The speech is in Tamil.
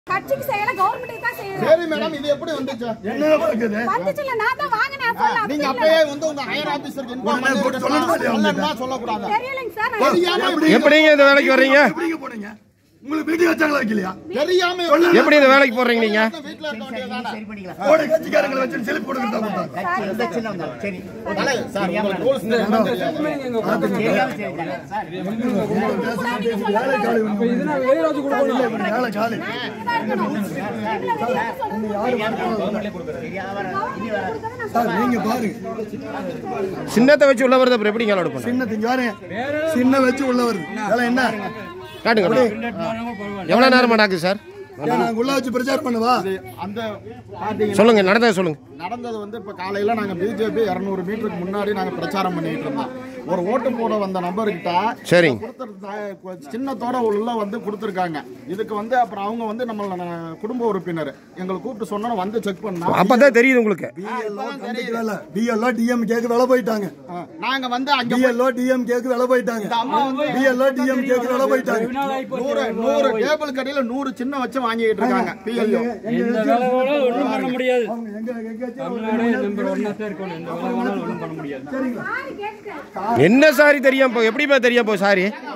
கட்சிக்கு செய்யல கவர்மெண்ட்டுக்கு தான் செய்யணும் சரி மேடம் இது எப்படி வந்துச்சு என்ன இருக்குது வந்துச்சுல நான் தான் வாங்கினேன் சொல்ல நீங்க அப்பயே வந்து உங்க ஹையர் ஆபீசருக்கு இன்ஃபார்ம் உடனே போட்டு சொல்லணுமா இல்லையா பண்ணி சொல்லக்கூடாது தெரியலைங்க சார் நான் தெரியாம எப்படி எப்படிங்க இந்த வேலைக்கு வர்றீங்க எப்படிங்க போனீங்க உங்களுக்கு வீட்டுக்கு வச்சாங்களா வைக்கலையா தெரியாம எப்படி இந்த வேலைக்கு போறீங்க நீங்க வீட்டுல இருக்க வேண்டியதானே போட கட்சிக்காரங்களை வச்சு செல்ஃப் கொடுக்கறதா கொடுத்தாங்க தலை, சார் உங்களுக்கு rules தெரியுமா தெரியாதா? வேலை காலி வந்து வேலை காலி சார் நீங்க பாருங்க சின்னத்தை வச்சு உள்ள வருது அப்புறம் எப்படிங்க அலோட் பண்ண சின்ன திங்க பாருங்க சின்ன வச்சு உள்ள வருது வேலை என்ன காட்டுங்க எவ்வளவு நேரமா டாக்கு சார் ஏன் நாங்க உள்ள வச்சு பிரச்சாரம் பண்ணவா அந்த பாத்தீங்கன்னா சொல்லுங்க நடந்ததை சொல்லுங்க நடந்தது வந்து இப்ப காலையில நாங்க பிஜேபி 200 மீட்டருக்கு முன்னாடி நாங்க பிரச்சாரம் பண்ணிட்டு இருந்தோம் ஒரு ஓட்டு போட வந்த நபர்கிட்ட சரிங்க கொடுத்துருந்த சின்னத்தோட உள்ள வந்து கொடுத்துருக்காங்க இதுக்கு வந்து அப்புறம் அவங்க வந்து நம்மள ந- குடும்ப உறுப்பினர் எங்களை கூப்பிட்டு சொன்னா வந்து செக் பண்ணா அப்பதான் தெரியுது உங்களுக்கு வேலை பிஎல்ஓ டிஎம் கேக்கு வேலை போயிட்டாங்க ஆ, நாங்க வந்து அங்க பிஎல்ஓ டிஎம் கேக்கு வேலை போயிட்டாங்க அம்மா வந்து பிஎல்ஓ டிஎம் கேக்கு வேலை போயிட்டாங்க நூறு நூறு டேபிள் கடையில நூறு சின்ன வச்சு வாங்கிட்டு இருக்காங்க பிஎல்ஓ எந்த வேலை வேணாலும் ஒன்றும் பண்ண முடியாது அவங்க எங்க எங்க தமிழ்நாடு நம்பர் ஒன்னா தான் இருக்கணும் எந்த வேலை வேணாலும் ஒன்றும் பண்ண முடியாது யாரு கேட்க என்ன சாரி தெரியாம போ எப்படிமா தெரியாம போ சாரி